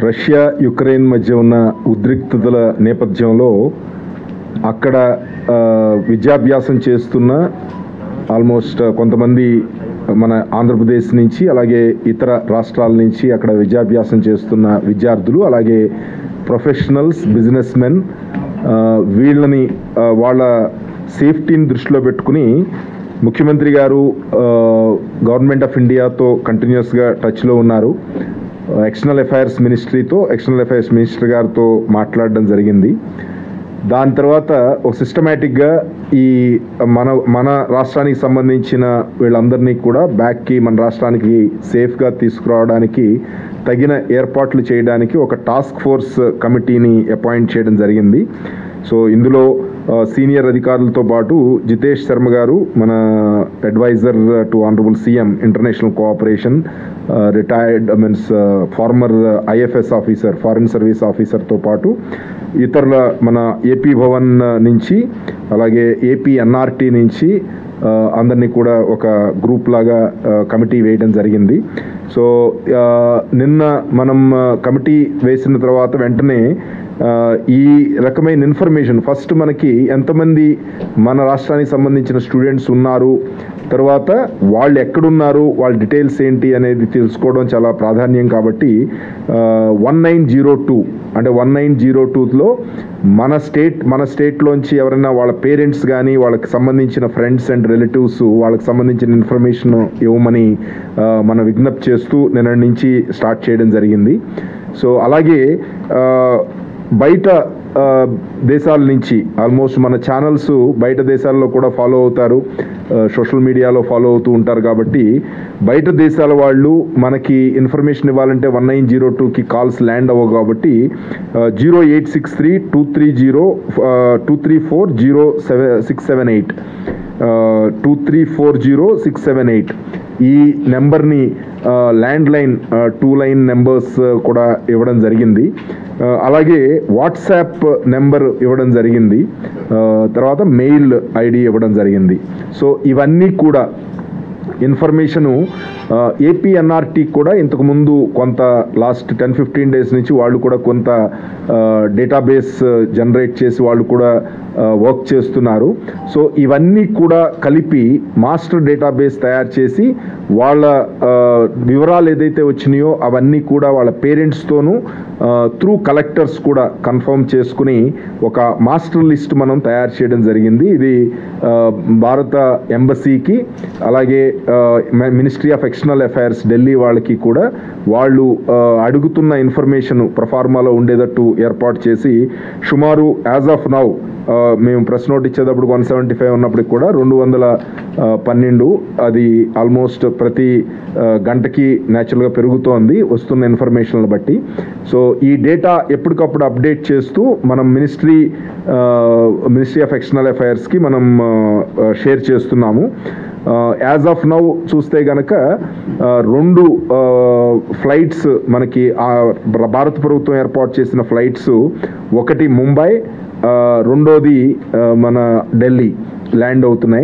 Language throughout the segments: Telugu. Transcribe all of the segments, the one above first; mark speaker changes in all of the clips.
Speaker 1: రష్యా యుక్రెయిన్ మధ్య ఉన్న ఉద్రిక్తతల నేపథ్యంలో అక్కడ ఆ, విద్యాభ్యాసం చేస్తున్న ఆల్మోస్ట్ కొంతమంది మన ఆంధ్రప్రదేశ్ నుంచి అలాగే ఇతర రాష్ట్రాల నుంచి అక్కడ విద్యాభ్యాసం చేస్తున్న విద్యార్థులు అలాగే ప్రొఫెషనల్స్ బిజినెస్ మెన్ వీళ్ళని ఆ, వాళ్ళ సేఫ్టీని దృష్టిలో పెట్టుకుని ముఖ్యమంత్రి గారు గవర్నమెంట్ ఆఫ్ ఇండియాతో కంటిన్యూస్గా టచ్లో ఉన్నారు ఎక్స్టర్నల్ అఫైర్స్ మినిస్ట్రీతో ఎక్స్టర్నల్ అఫైర్స్ మినిస్టర్ గారితో మాట్లాడడం జరిగింది దాని తర్వాత ఒక సిస్టమేటిక్గా ఈ మన మన రాష్ట్రానికి సంబంధించిన వీళ్ళందరినీ కూడా బ్యాక్కి మన రాష్ట్రానికి సేఫ్గా తీసుకురావడానికి తగిన ఏర్పాట్లు చేయడానికి ఒక టాస్క్ ఫోర్స్ కమిటీని అపాయింట్ చేయడం జరిగింది సో ఇందులో ఆ, సీనియర్ అధికారులతో పాటు జితేష్ శర్మ గారు మన advisor to honourable CM international cooperation retired means former IFS officer foreign service ఆఫీసర్తో పాటు ఇతరుల మన ఏపీ భవన్ నుంచి అలాగే ఏపీ ఎన్ఆర్టీ నుంచి ఆ, అందరినీ కూడా ఒక గ్రూప్ లాగా ఆ, కమిటీ వేయడం జరిగింది సో ఆ, నిన్న మనం ఆ, కమిటీ వేసిన తర్వాత వెంటనే ఆ, ఈ రకమైన ఇన్ఫర్మేషన్ ఫస్ట్ మనకి ఎంతమంది మన రాష్ట్రానికి సంబంధించిన స్టూడెంట్స్ ఉన్నారు తర్వాత వాళ్ళు ఎక్కడున్నారు వాళ్ళ డీటెయిల్స్ ఏంటి అనేది తెలుసుకోవడం చాలా ప్రాధాన్యం కాబట్టి వన్ నైన్ జీరో టూ అంటే వన్ నైన్ జీరో టూలో మన స్టేట్ మన స్టేట్లోంచి ఎవరైనా వాళ్ళ పేరెంట్స్ కానీ వాళ్ళకి సంబంధించిన ఫ్రెండ్స్ అండ్ రిలేటివ్స్ వాళ్ళకి సంబంధించిన ఇన్ఫర్మేషన్ ఇవ్వమని ఆ, మన విజ్ఞప్తి చేస్తూ నిన్న నుంచి స్టార్ట్ చేయడం జరిగింది సో అలాగే ఆ, బయట ఆ, దేశాల నుంచి ఆల్మోస్ట్ మన ఛానల్స్ బయట దేశాల్లో కూడా ఫాలో అవుతారు సోషల్ మీడియాలో ఫాలో అవుతూ ఉంటారు కాబట్టి బయట దేశాల వాళ్ళు మనకి ఇన్ఫర్మేషన్ ఇవ్వాలంటే వన్ నైన్ జీరో టూకి కాల్స్ ల్యాండ్ అవ్వవు కాబట్టి zero eight six three two three zero two three four zero seven six seven eight two three four zero six seven eight ఈ నెంబర్ని land line two line numbers కూడా ఇవ్వడం జరిగింది ఆ, అలాగే వాట్సాప్ నెంబర్ ఇవ్వడం జరిగింది ఆ, తర్వాత మెయిల్ ఐడి ఇవ్వడం జరిగింది సో ఇవన్నీ కూడా ఇన్ఫర్మేషను ఏపీఎన్ఆర్టీ కూడా ఇంతకుముందు కొంత లాస్ట్ టెన్ ఫిఫ్టీన్ డేస్ నుంచి వాళ్ళు కూడా కొంత డేటాబేస్ జనరేట్ చేసి వాళ్ళు కూడా వర్క్ చేస్తున్నారు సో ఇవన్నీ కూడా కలిపి మాస్టర్ డేటాబేస్ తయారు చేసి వాళ్ళ ఆ, వివరాలు ఏదైతే వచ్చినాయో అవన్నీ కూడా వాళ్ళ పేరెంట్స్తోనూ త్రూ కలెక్టర్స్ కూడా కన్ఫర్మ్ చేసుకుని ఒక మాస్టర్ లిస్ట్ మనం తయారు చేయడం జరిగింది ఇది ఆ, భారత ఎంబసీకి అలాగే ministry of external affairs Delhi వాళ్ళకి కూడా వాళ్ళు ఆ, అడుగుతున్న ఇన్ఫర్మేషన్ ప్రొఫార్మాలో ఉండేటట్టు ఏర్పాటు చేసి సుమారు యాజ్ ఆఫ్ నౌ మేము ప్రెస్ నోట్ ఇచ్చేటప్పుడు వన్ సెవెంటీ ఫైవ్ ఉన్నప్పటికి కూడా రెండు వందల ఆ, పన్నెండు అది ఆల్మోస్ట్ ప్రతి ఆ, గంటకి న్యాచురల్గా పెరుగుతోంది వస్తున్న ఇన్ఫర్మేషన్లను బట్టి సో ఈ డేటా ఎప్పటికప్పుడు అప్డేట్ చేస్తూ మనం మినిస్ట్రీ మినిస్ట్రీ ఆఫ్ ఎక్స్టర్నల్ అఫైర్స్కి మనం షేర్ చేస్తున్నాము యాజ్ ఆఫ్ నౌ చూస్తే గనక ఆ, రెండు ఫ్లైట్స్ మనకి ఆ భారత ప్రభుత్వం ఏర్పాటు చేసిన ఫ్లైట్స్ ఒకటి ముంబై ఆ, రెండోది ఆ, మన ఢిల్లీ ల్యాండ్ అవుతున్నాయి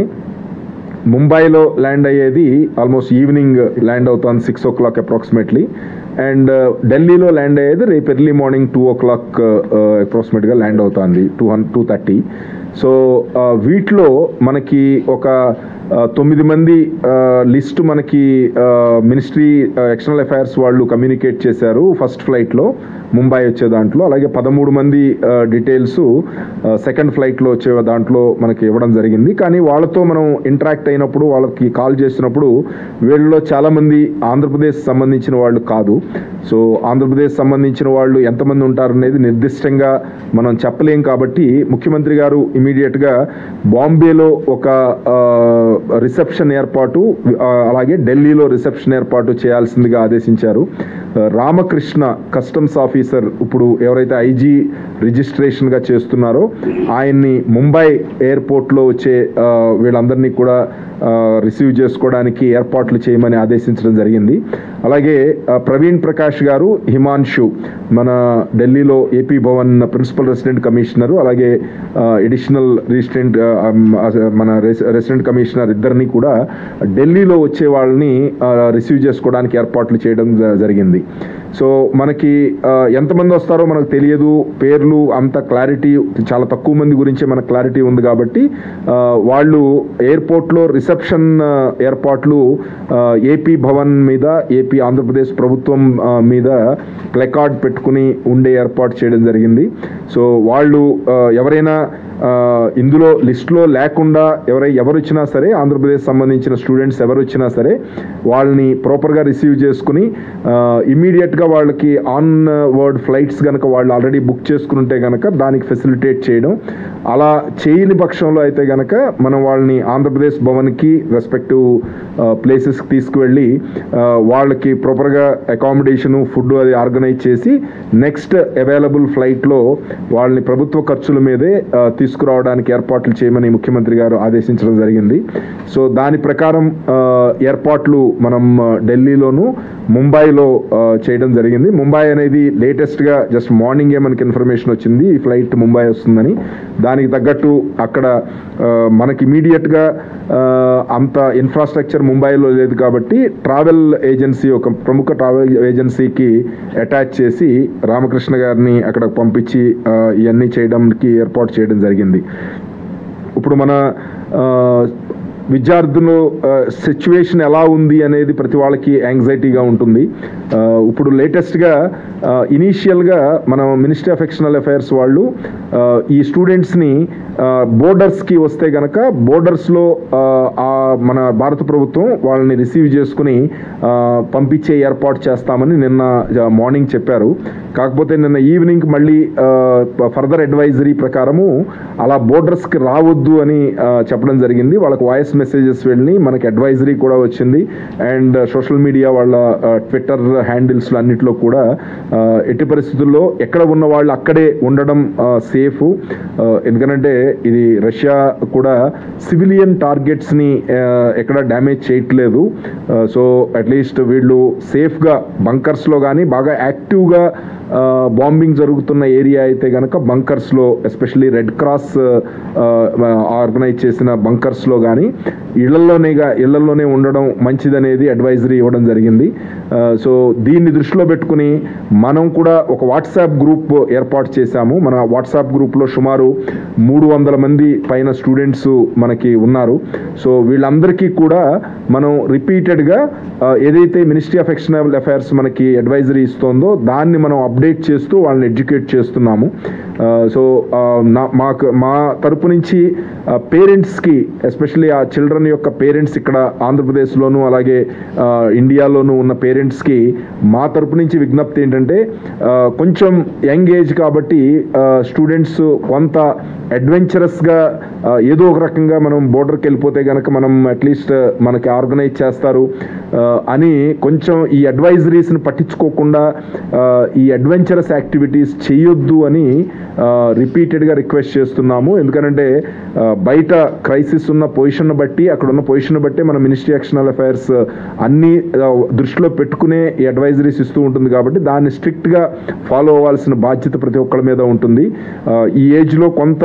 Speaker 1: ముంబైలో ల్యాండ్ అయ్యేది ఆల్మోస్ట్ ఈవినింగ్ ల్యాండ్ అవుతుంది six o'clock approximately and ఢిల్లీలో ల్యాండ్ అయ్యేది రేపు early morning two o'clock అప్రాక్సిమేట్గా ల్యాండ్ అవుతుంది two hundred two thirty so వీటిలో మనకి ఒక ఆ, తొమ్మిది మంది లిస్ట్ మనకి మినిస్ట్రీ ఎక్స్టర్నల్ అఫైర్స్ వాళ్ళు కమ్యూనికేట్ చేశారు ఫస్ట్ ఫ్లైట్లో ముంబై వచ్చే దాంట్లో అలాగే పదమూడు మంది డీటెయిల్స్ సెకండ్ ఫ్లైట్లో వచ్చే దాంట్లో మనకి ఇవ్వడం జరిగింది కానీ వాళ్ళతో మనం ఇంటరాక్ట్ అయినప్పుడు వాళ్ళకి కాల్ చేసినప్పుడు వీళ్ళలో చాలామంది ఆంధ్రప్రదేశ్ సంబంధించిన వాళ్ళు కాదు సో ఆంధ్రప్రదేశ్ సంబంధించిన వాళ్ళు ఎంతమంది ఉంటారు అనేది నిర్దిష్టంగా మనం చెప్పలేం కాబట్టి ముఖ్యమంత్రి గారు ఇమీడియట్గా బాంబేలో ఒక రిసెప్షన్ ఏర్పాటు ఆ, అలాగే ఢిల్లీలో రిసెప్షన్ ఏర్పాటు చేయాల్సిందిగా ఆదేశించారు ఆ, రామకృష్ణ కస్టమ్స్ ఆఫీసర్ ఇప్పుడు ఎవరైతే ఐజీ రిజిస్ట్రేషన్గా చేస్తున్నారో ఆయన్ని ముంబై ఎయిర్పోర్ట్లో వచ్చే ఆ, వీళ్ళందరినీ కూడా రిసీవ్ చేసుకోవడానికి ఏర్పాట్లు చేయమని ఆదేశించడం జరిగింది అలాగే ఆ, ప్రవీణ్ ప్రకాష్ గారు హిమాన్షు మన ఢిల్లీలో AP Bhavan principal resident commissioner అలాగే ఎడిషనల్ రిజిస్టెంట్ మన రెసిడెంట్ కమిషనర్ ఇద్దరిని కూడా ఢిల్లీలో వచ్చే వాళ్ళని రిసీవ్ చేసుకోవడానికి ఏర్పాట్లు చేయడం జ- జరిగింది సో మనకి ఆ, ఎంతమంది వస్తారో మనకు తెలియదు పేర్లు అంత క్లారిటీ చాలా తక్కువ మంది గురించే మనకు క్లారిటీ ఉంది కాబట్టి ఆ, వాళ్ళు ఎయిర్పోర్ట్లో రిసెప్షన్ ఆ, ఏర్పాట్లు ఆ, ఏపీ భవన్ మీద ఏపీ ఆంధ్రప్రదేశ్ ప్రభుత్వం ఆ, మీద ప్లెకార్డ్ పెట్టుకుని ఉండే ఏర్పాటు చేయడం జరిగింది సో వాళ్ళు ఆ, ఎవరైనా ఆ, ఇందులో లిస్ట్లో లేకుండా ఎవరై ఎవరు వచ్చినా సరే ఆంధ్రప్రదేశ్ సంబంధించిన స్టూడెంట్స్ ఎవరు వచ్చినా సరే వాళ్ళని ప్రాపర్గా రిసీవ్ చేసుకుని ఇమీడియట్గా వాళ్ళకి ఆన్ వర్డ్ ఫ్లైట్స్ కనుక వాళ్ళు ఆల్రెడీ బుక్ చేసుకుని ఉంటే కనుక దానికి ఫెసిలిటేట్ చేయడం అలా చేయని పక్షంలో అయితే కనుక మనం వాళ్ళని ఆంధ్రప్రదేశ్ భవన్కి రెస్పెక్టివ్ ప్లేసెస్కి తీసుకువెళ్ళి ఆ, వాళ్ళకి ప్రాపర్గా అకామిడేషను ఫుడ్ అది ఆర్గనైజ్ చేసి నెక్స్ట్ అవైలబుల్ ఫ్లైట్లో వాళ్ళని ప్రభుత్వ ఖర్చుల మీదే ఆ, తీసుకురావడానికి ఏర్పాట్లు చేయమని ముఖ్యమంత్రి గారు ఆదేశించడం జరిగింది సో దాని ప్రకారం ఆ, ఏర్పాట్లు మనం ఆ, ఢిల్లీలోను ముంబైలో ఆ, చేయడం జరిగింది ముంబై అనేది లేటెస్ట్గా జస్ట్ మార్నింగే మనకి ఇన్ఫర్మేషన్ వచ్చింది ఈ ఫ్లైట్ ముంబై వస్తుందని దానికి తగ్గట్టు అక్కడ ఆ, మనకి ఇమీడియట్గా అంత ఇన్ఫ్రాస్ట్రక్చర్ ముంబైలో లేదు కాబట్టి ట్రావెల్ ఏజెన్సీ ఒక ప్రముఖ ట్రావెల్ ఏజెన్సీకి అటాచ్ చేసి రామకృష్ణ గారిని అక్కడ పంపించి ఆ, ఇవన్నీ చేయడానికి ఏర్పాటు చేయడం జరిగింది ఇప్పుడు మన ఆ, విద్యార్థులు సిచ్యువేషన్ ఎలా ఉంది అనేది ప్రతి వాళ్ళకి యాంగ్జైటీగా ఉంటుంది ఆ, ఇప్పుడు లేటెస్ట్గా ఇనీషియల్గా మనం మినిస్ట్రీ ఆఫ్ ఎక్స్టర్నల్ అఫైర్స్ వాళ్ళు ఆ, ఈ స్టూడెంట్స్ని బోర్డర్స్కి వస్తే గనక బోర్డర్స్లో మన భారత ప్రభుత్వం వాళ్ళని రిసీవ్ చేసుకుని ఆ, పంపించే ఏర్పాటు చేస్తామని నిన్న మార్నింగ్ చెప్పారు కాకపోతే నిన్న ఈవినింగ్ మళ్ళీ ఫర్దర్ అడ్వైజరీ ప్రకారము అలా బోర్డర్స్కి రావద్దు అని ఆ, చెప్పడం జరిగింది వాళ్ళకి వాయిస్ మెసేజెస్ వెళ్ళి మనకి అడ్వైజరీ కూడా వచ్చింది అండ్ సోషల్ మీడియా వాళ్ళ ట్విట్టర్ హ్యాండిల్స్లో అన్నిట్లో కూడా ఆ, ఎట్టి పరిస్థితుల్లో ఎక్కడ ఉన్న వాళ్ళు అక్కడే ఉండడం సేఫ్ ఎందుకంటే ఇది రష్యా కూడా సివిలియన్ టార్గెట్స్ని ఎక్కడ డ్యామేజ్ చేయట్లేదు సో అట్లీస్ట్ వీళ్ళు సేఫ్గా బంకర్స్లో కానీ బాగా యాక్టివ్గా బాంబింగ్ జరుగుతున్న ఏరియా అయితే కనుక బంకర్స్లో ఎస్పెషల్లీ రెడ్ క్రాస్ ఆర్గనైజ్ చేసిన బంకర్స్లో కానీ ఇళ్లలోనేగా ఇళ్లలోనే ఉండడం మంచిదనేది అడ్వైజరీ ఇవ్వడం జరిగింది ఆ, సో దీన్ని దృష్టిలో పెట్టుకుని మనం కూడా ఒక వాట్సాప్ గ్రూప్ ఏర్పాటు చేశాము మన వాట్సాప్ గ్రూప్లో సుమారు మూడు వందల మంది పైన స్టూడెంట్స్ మనకి ఉన్నారు సో వీళ్ళందరికీ కూడా మనం రిపీటెడ్గా ఏదైతే మినిస్ట్రీ ఆఫ్ ఎక్స్టర్నల్ అఫైర్స్ మనకి అడ్వైజరీ ఇస్తోందో దాన్ని మనం అప్డేట్ చేస్తూ వాళ్ళని ఎడ్యుకేట్ చేస్తున్నాము ఆ, సో ఆ, నా- మాకు మా తరపు నుంచి పేరెంట్స్కి ఎస్పెషల్లీ ఆ చిల్డ్రన్ యొక్క పేరెంట్స్ ఇక్కడ ఆంధ్రప్రదేశ్లోను అలాగే ఆ, ఇండియాలోను ఉన్న పేరెంట్స్కి మా తరపు నుంచి విజ్ఞప్తి ఏంటంటే ఆ, కొంచెం యంగ్ ఏజ్ కాబట్టి స్టూడెంట్స్ కొంత అడ్వెంచరస్గా ఏదో ఒక రకంగా మనం బోర్డర్కి వెళ్ళిపోతే కనుక మనం అట్లీస్ట్ మనకి ఆర్గనైజ్ చేస్తారు ఆ, అని కొంచెం ఈ అడ్వైజరీస్ని పట్టించుకోకుండా ఆ, ఈ అడ్వెంచరస్ యాక్టివిటీస్ చేయొద్దు అని రిపీటెడ్గా రిక్వెస్ట్ చేస్తున్నాము ఎందుకంటే ఆ, బయట క్రైసిస్ ఉన్న పొజిషన్ బట్టి అక్కడ ఉన్న పొజిషన్ బట్టి మన మినిస్ట్రీ ఎక్స్టర్నల్ అఫైర్స్ అన్ని ఆ, దృష్టిలో పెట్టుకునే ఈ అడ్వైజరీస్ ఇస్తూ ఉంటుంది కాబట్టి దాన్ని స్ట్రిక్ట్గా ఫాలో అవ్వాల్సిన బాధ్యత ప్రతి ఒక్కళ్ళ మీద ఉంటుంది ఆ, ఈ ఏజ్లో కొంత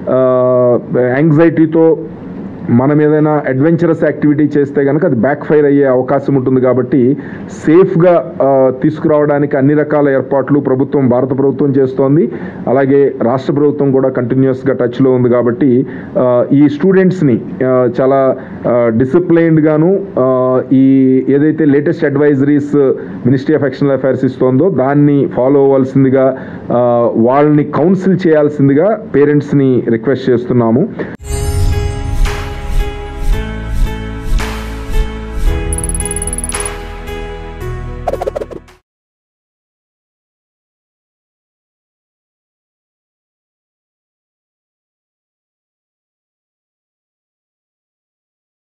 Speaker 1: యాంగ్జైటీతో మనం ఏదైనా అడ్వెంచరస్ యాక్టివిటీ చేస్తే కనుక అది బ్యాక్ ఫైర్ అయ్యే అవకాశం ఉంటుంది కాబట్టి సేఫ్గా ఆ, తీసుకురావడానికి అన్ని రకాల ఏర్పాట్లు ప్రభుత్వం భారత ప్రభుత్వం చేస్తోంది అలాగే రాష్ట్ర ప్రభుత్వం కూడా కంటిన్యూస్గా టచ్లో ఉంది కాబట్టి ఆ, ఈ స్టూడెంట్స్ని ఆ, చాలా డిసిప్లైన్డ్గాను ఈ ఏదైతే latest advisories ministry of external affairs ఇస్తోందో దాన్ని ఫాలో అవ్వాల్సిందిగా ఆ, వాళ్ళని కౌన్సిల్ చేయాల్సిందిగా పేరెంట్స్ని రిక్వెస్ట్ చేస్తున్నాము